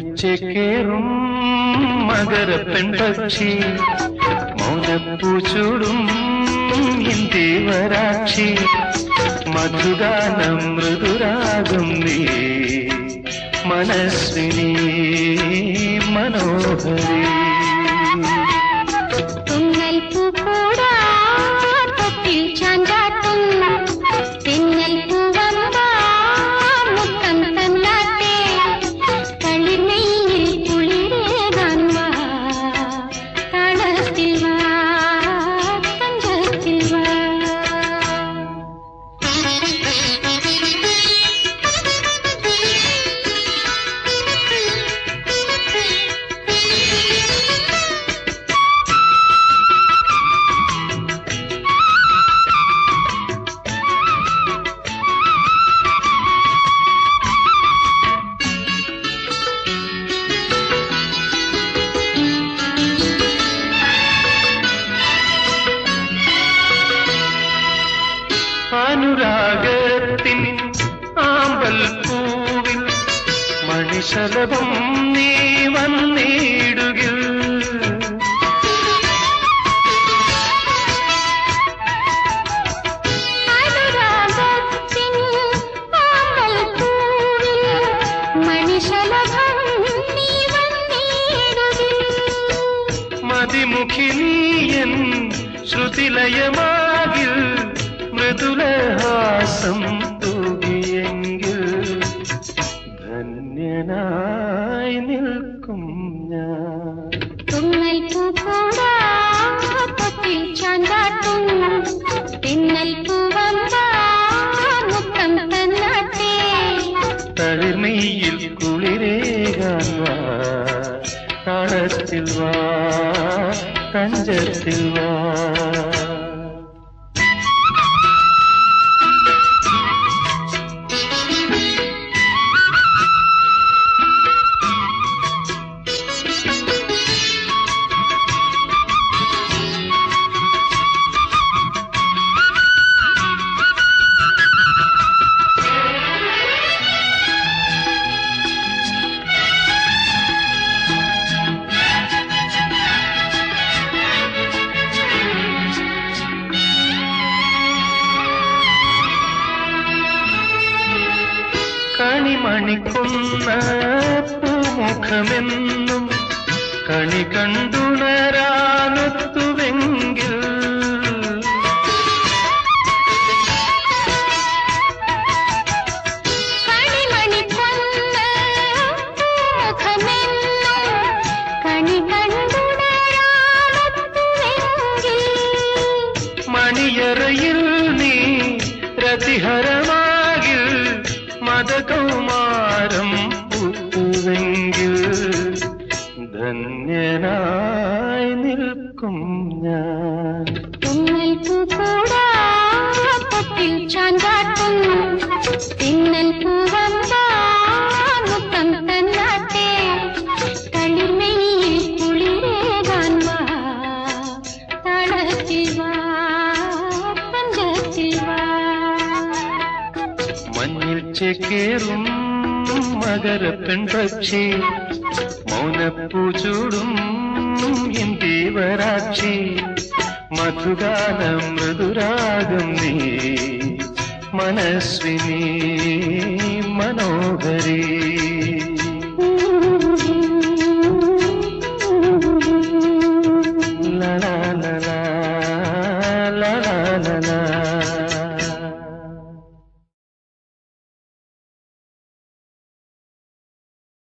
ചേക്കേറും മകര പെൺപക്ഷി മൗനപ്പൂച്ചൂടും ഇന്ത്യവരാക്ഷി മധുഗാനം മൃദുരാഗം നീ മനസ്വിനി മനോഹരി തുന്നൽ പൂക്കൂടാ തൊട്ടിൽ ചാഞ്ചാട്ടും തെന്നൽ പൂവമ്പ മുത്തം തന്നാട്ടെ കളിനെയിൽ കുളിരേകാൻ വാ താളത്തിൽ വാ തഞ്ചത്തിൽ വാ അനുരാഗത്തിൻ ആമ്പൽ പൂവിൽ മണിശലഭം നീ വന്നിടുകിൽ അനുരാഗത്തിൻ ആമ്പൽ പൂവിൽ മണിശലഭം നീ വന്നിടുകിൽ മതിമുഖി നീയൻ ശ്രുതിലയമാകിൽ മൃദുലഹാസം തൂകിയെങ്കിൽ ധന്യനായി നിൽക്കും ഞാൻ തുന്നൽ പൂക്കൂടാ തൊട്ടിൽ ചാണ്ടാട്ടും തിന്നൽ പൂവമ്പ മുത്തം തന്നാട്ടെ തളിർമയിൽ കുളിരേകാൻ വാ താളത്തിൽ വാ തഞ്ചത്തിൽ വാ കണിമണിക്കുന്ന പൂമുഖമെന്നും കണി കണ്ടുണരാനൊത്തുവെങ്കിൽ കണിമണി കൊന്ന പൂമുഖമെന്നും കണി കണ്ടുണരാനൊത്തുവെങ്കിൽ മണിയറയിൽ നീ രതിഹരമാകിൽ മതകൗമാരം പൂത്തുവെങ്കിൽ ധന്യനായി നിൽക്കും ഞാൻ തുന്നൽ പൂക്കൂടാ തൊട്ടിൽ ചാഞ്ചാട്ടും തിന്നൽ പൂവമ്പ മുത്തം തന്നാട്ടെ കളിർമയിൽ കുളിരേകാൻ വാ താളത്തിൽ വാ പഞ്ചത്തിൽ വാ മഞ്ഞിൽ ചേക്കേറും മകര പെൺപക്ഷി മൗനപ്പൂചൂടും ഇന്ദീവരാക്ഷി മധുഗാന മൃദുരാഗം നീ മനസ്വിനി മനോഹരി